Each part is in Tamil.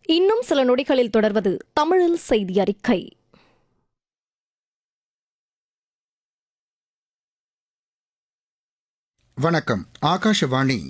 இன்னும் சில நொடிகளில் தொடர்வது தமிழில் செய்தி அறிக்கை வணக்கம் ஆகாஷவாணி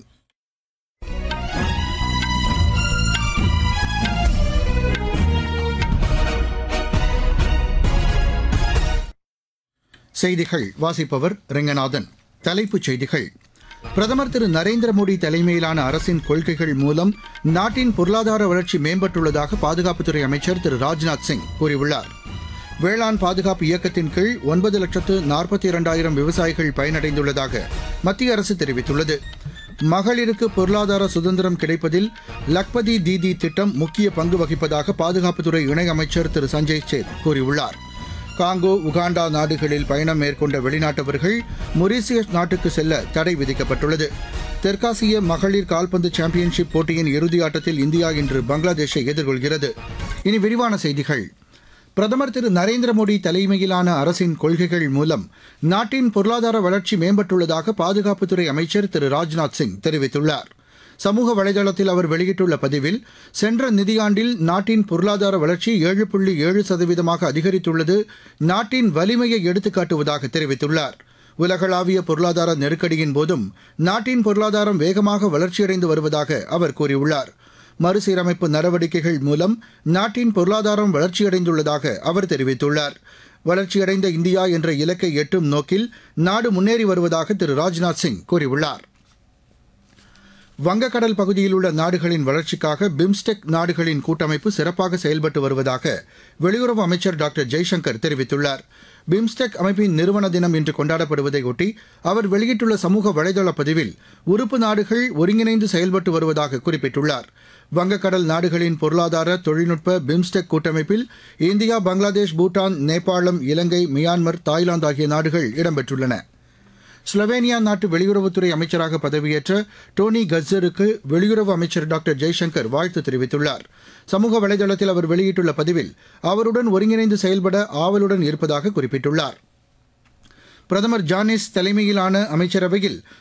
செய்திகள் வாசிப்பவர் ரெங்கநாதன் தலைப்புச் செய்திகள் பிரதமர் திரு நரேந்திர மோடி தலைமையிலான அரசின் கொள்கைகள் மூலம் நாட்டின் பொருளாதார வளர்ச்சி மேம்பட்டுள்ளதாக பாதுகாப்புத்துறை அமைச்சர் திரு ராஜ்நாத் சிங் கூறியுள்ளார் வேளாண் பாதுகாப்பு இயக்கத்தின் கீழ் ஒன்பது லட்சத்து நாற்பத்தி இரண்டாயிரம் விவசாயிகள் பயனடைந்துள்ளதாக மத்திய அரசு தெரிவித்துள்ளது மகளிருக்கு பொருளாதார சுதந்திரம் கிடைப்பதில் லக்பதி தீதி திட்டம் முக்கிய பங்கு வகிப்பதாக பாதுகாப்புத்துறை இணையமைச்சர் திரு சஞ்சய் சேத் கூறியுள்ளார் காங்கோ உகாண்டா நாடுகளில் பயணம் மேற்கொண்ட வெளிநாட்டவர்கள் மொரீசியஸ் நாட்டுக்கு செல்ல தடை விதிக்கப்பட்டுள்ளது தெற்காசிய மகளிர் கால்பந்து சாம்பியன்ஷிப் போட்டியின் இறுதி ஆட்டத்தில் இந்தியா இன்று பங்களாதேஷை எதிர்கொள்கிறது இனி விரிவான செய்திகள் பிரதமர் திரு நரேந்திர மோடி தலைமையிலான அரசின் கொள்கைகள் மூலம் நாட்டின் பொருளாதார வளர்ச்சி மேம்பட்டுள்ளதாக பாதுகாப்புத்துறை அமைச்சர் திரு ராஜ்நாத் சிங் தெரிவித்துள்ளார் சமூக வலைதளத்தில் அவர் வெளியிட்டுள்ள பதிவில் சென்ற நிதியாண்டில் நாட்டின் பொருளாதார வளர்ச்சி ஏழு புள்ளி ஏழு சதவீதமாக அதிகரித்துள்ளது நாட்டின் வலிமையை எடுத்துக்காட்டுவதாக தெரிவித்துள்ளார் உலகளாவிய பொருளாதார நெருக்கடியின் போதும் நாட்டின் பொருளாதாரம் வேகமாக வளர்ச்சியடைந்து வருவதாக அவர் கூறியுள்ளார் மறுசீரமைப்பு நடவடிக்கைகள் மூலம் நாட்டின் பொருளாதாரம் வளர்ச்சியடைந்துள்ளதாக அவர் தெரிவித்துள்ளார் வளர்ச்சியடைந்த இந்தியா என்ற இலக்கை எட்டும் நோக்கில் நாடு முன்னேறி வருவதாக திரு ராஜ்நாத் சிங் கூறியுள்ளார் வங்கக்கடல் பகுதியில் உள்ள நாடுகளின் வளர்ச்சிக்காக பிம்ஸ்டெக் நாடுகளின் கூட்டமைப்பு சிறப்பாக செயல்பட்டு வருவதாக வெளியுறவு அமைச்சர் டாக்டர் ஜெய்சங்கர் தெரிவித்துள்ளார் பிம்ஸ்டெக் அமைப்பின் நிறுவன தினம் இன்று கொண்டாடப்படுவதையொட்டி அவர் வெளியிட்டுள்ள சமூக வலைதள பதிவில் உறுப்பு நாடுகள் ஒருங்கிணைந்து செயல்பட்டு வருவதாக குறிப்பிட்டுள்ளார் வங்கக்கடல் நாடுகளின் பொருளாதார தொழில்நுட்ப பிம்ஸ்டெக் கூட்டமைப்பில் இந்தியா பங்களாதேஷ் பூட்டான் நேபாளம் இலங்கை மியான்மர் தாய்லாந்து ஆகிய நாடுகள் இடம்பெற்றுள்ளன ஸ்லோவேனியா நாட்டு வெளியுறவுத்துறை அமைச்சராக பதவியேற்ற டோனி கஸ்ஸருக்கு வெளியுறவு அமைச்சர் டாக்டர் ஜெய்சங்கர் வாழ்த்து தெரிவித்துள்ளார் சமூக வலைதளத்தில் அவர் வெளியிட்டுள்ள பதிவில் அவருடன் ஒருங்கிணைந்து செயல்பட ஆவலுடன் இருப்பதாக குறிப்பிட்டுள்ளார் பிரதமர் ஜானிஸ் தலைமையிலான அமைச்சரவையில்